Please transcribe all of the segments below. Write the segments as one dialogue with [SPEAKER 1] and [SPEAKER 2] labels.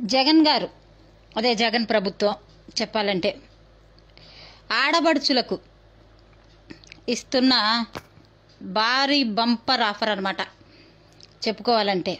[SPEAKER 1] జగన్ గారు అదే జగన్ ప్రభుత్వం చెప్పాలంటే ఆడబడుచులకు ఇస్తున్న భారీ బంపర్ ఆఫర్ అనమాట చెప్పుకోవాలంటే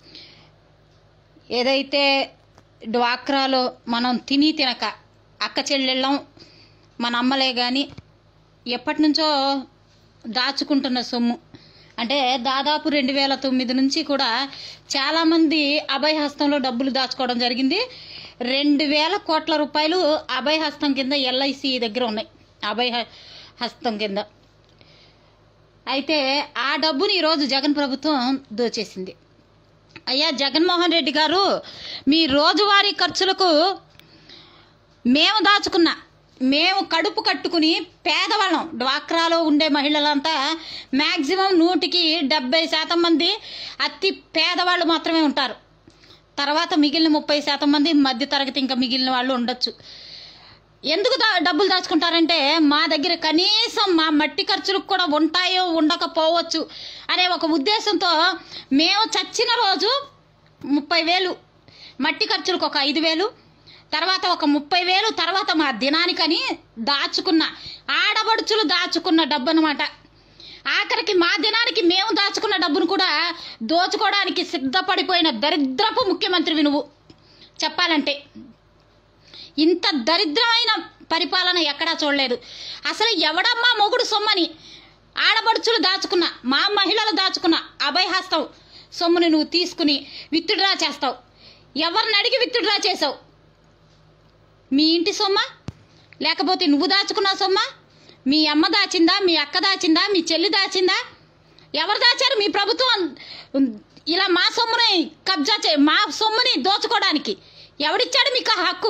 [SPEAKER 1] ఏదైతే డ్వాక్రాలో మనం తిని తినక అక్క చెల్లెళ్ళం మన అమ్మలే కానీ ఎప్పటి నుంచో దాచుకుంటున్న సొమ్ము అంటే దాదాపు రెండు వేల తొమ్మిది నుంచి కూడా చాలామంది అభయ హస్తంలో డబ్బులు దాచుకోవడం జరిగింది రెండు వేల కోట్ల రూపాయలు అభయ హస్తం కింద ఎల్ఐసి దగ్గర ఉన్నాయి అభయ హ- హస్తం కింద అయితే ఆ డబ్బుని ఈరోజు జగన్ ప్రభుత్వం దోచేసింది అయ్యా జగన్మోహన్ రెడ్డి గారు మీ రోజువారీ ఖర్చులకు మేము దాచుకున్న మేము కడుపు కట్టుకుని పేదవాళ్ళం డ్వాక్రాలో ఉండే మహిళలంతా మ్యాక్సిమం నూటికి డెబ్బై శాతం మంది అతి పేదవాళ్ళు మాత్రమే ఉంటారు తర్వాత మిగిలిన ముప్పై శాతం మంది మధ్యతరగతి ఇంకా మిగిలిన వాళ్ళు ఉండొచ్చు ఎందుకు దా డబ్బులు దాచుకుంటారంటే మా దగ్గర కనీసం మా మట్టి ఖర్చులకు కూడా ఉంటాయో ఉండకపోవచ్చు అనే ఒక ఉద్దేశంతో మేము చచ్చిన రోజు ముప్పై వేలు మట్టి ఖర్చులకు ఒక ఐదు వేలు తర్వాత ఒక ముప్పై వేలు తర్వాత మా దినానికని దాచుకున్న ఆడబడుచులు దాచుకున్న డబ్బు అనమాట ఆఖరికి మా దినానికి మేము దాచుకున్న డబ్బును కూడా దోచుకోవడానికి సిద్ధపడిపోయిన దరిద్రపు ముఖ్యమంత్రివి నువ్వు చెప్పాలంటే ఇంత దరిద్రమైన పరిపాలన ఎక్కడా చూడలేదు అసలు ఎవడమ్మా మొగుడు సొమ్మని ఆడబడుచులు దాచుకున్న మా మహిళలు దాచుకున్న అభయహస్తం సొమ్ముని నువ్వు తీసుకుని విత్తుడ్రా చేస్తావు ఎవరిని అడిగి విత్తుడ్రా చేసావు మీ ఇంటి సొమ్మ లేకపోతే నువ్వు దాచుకున్న సొమ్మ మీ అమ్మ దాచిందా మీ అక్క దాచిందా మీ చెల్లి దాచిందా ఎవరు దాచారు మీ ప్రభుత్వం ఇలా మా సొమ్ముని కబ్జా చే మా సొమ్ముని దోచుకోవడానికి ఎవడిచ్చాడు మీకు ఆ హక్కు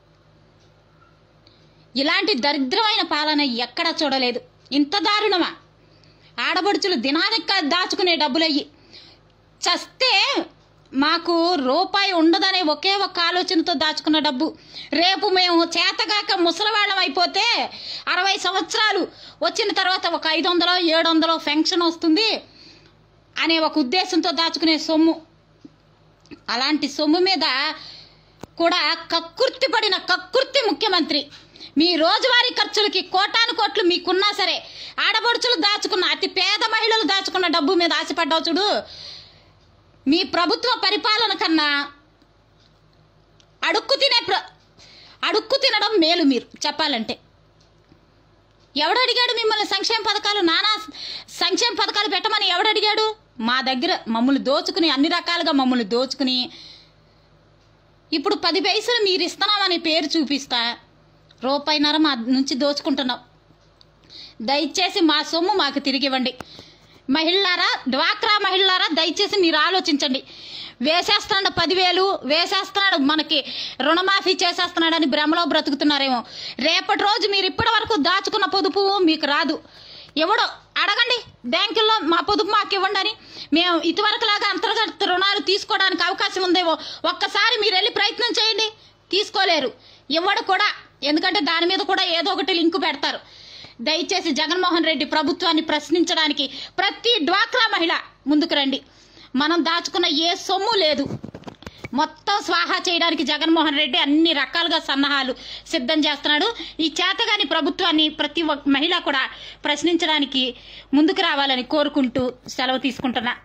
[SPEAKER 1] ఇలాంటి దరిద్రమైన పాలన ఎక్కడా చూడలేదు ఇంత దారుణమా ఆడబడుచులు దినానికి కా- దాచుకునే డబ్బులయ్యి చస్తే మాకు రూపాయి ఉండదనే ఒకే ఒక్క ఆలోచనతో దాచుకున్న డబ్బు రేపు మేము చేతగాక ముసలివాళ్ళం అయిపోతే అరవై సంవత్సరాలు వచ్చిన తర్వాత ఒక ఐదు వందలో ఏడు వందలో ఫెన్షన్ వస్తుంది అనే ఒక ఉద్దేశంతో దాచుకునే సొమ్ము అలాంటి సొమ్ము మీద కూడా కక్కుర్తి పడిన కక్కుర్తి ముఖ్యమంత్రి మీ రోజువారీ ఖర్చులకి కోటాను కోట్లు మీకున్నా సరే ఆడబడుచులు దాచుకున్న అతి పేద మహిళలు దాచుకున్న డబ్బు మీద ఆశపడ్డావు చూడు మీ ప్రభుత్వ పరిపాలన కన్నా అడుక్కు తినే ప్ర అడుక్కు తినడం మేలు మీరు చెప్పాలంటే ఎవడు అడిగాడు మిమ్మల్ని సంక్షేమ పథకాలు నానా సంక్షేమ పథకాలు పెట్టమని ఎవడు అడిగాడు మా దగ్గర మమ్మల్ని దోచుకుని అన్ని రకాలుగా మమ్మల్ని దోచుకుని ఇప్పుడు పది పైసలు మీరు ఇస్తున్నామని పేరు చూపిస్తా రూపాయిన్నర మా నుంచి దోచుకుంటున్నాం దయచేసి మా సొమ్ము మాకు తిరిగి ఇవ్వండి మహిళలారా డ్వాక్రా మహిళలారా దయచేసి మీరు ఆలోచించండి వేసేస్తున్నాడు పదివేలు వేసేస్తున్నాడు మనకి రుణమాఫీ చేసేస్తున్నాడని భ్రమలో బ్రతుకుతున్నారేమో రేపటి రోజు మీరు ఇప్పటి వరకు దాచుకున్న పొదుపు మీకు రాదు ఎవడో అడగండి బ్యాంకుల్లో మా పొదుపు మాకు ఇవ్వండి అని మేము ఇదివరకులాగా అంతర్గత రుణాలు తీసుకోవడానికి అవకాశం ఉందేమో ఒక్కసారి మీరు వెళ్ళి ప్రయత్నం చేయండి తీసుకోలేరు ఇవ్వడు కూడా ఎందుకంటే దాని మీద కూడా ఏదో ఒకటి లింకు పెడతారు దయచేసి జగన్మోహన్ రెడ్డి ప్రభుత్వాన్ని ప్రశ్నించడానికి ప్రతి డ్వాక్రా మహిళ ముందుకు రండి మనం దాచుకున్న ఏ సొమ్ము లేదు మొత్తం స్వాహా చేయడానికి జగన్మోహన్ రెడ్డి అన్ని రకాలుగా సన్నాహాలు సిద్ధం చేస్తున్నాడు ఈ చేతగాని ప్రభుత్వాన్ని ప్రతి ఒక్క మహిళ కూడా ప్రశ్నించడానికి ముందుకు రావాలని కోరుకుంటూ సెలవు తీసుకుంటున్నా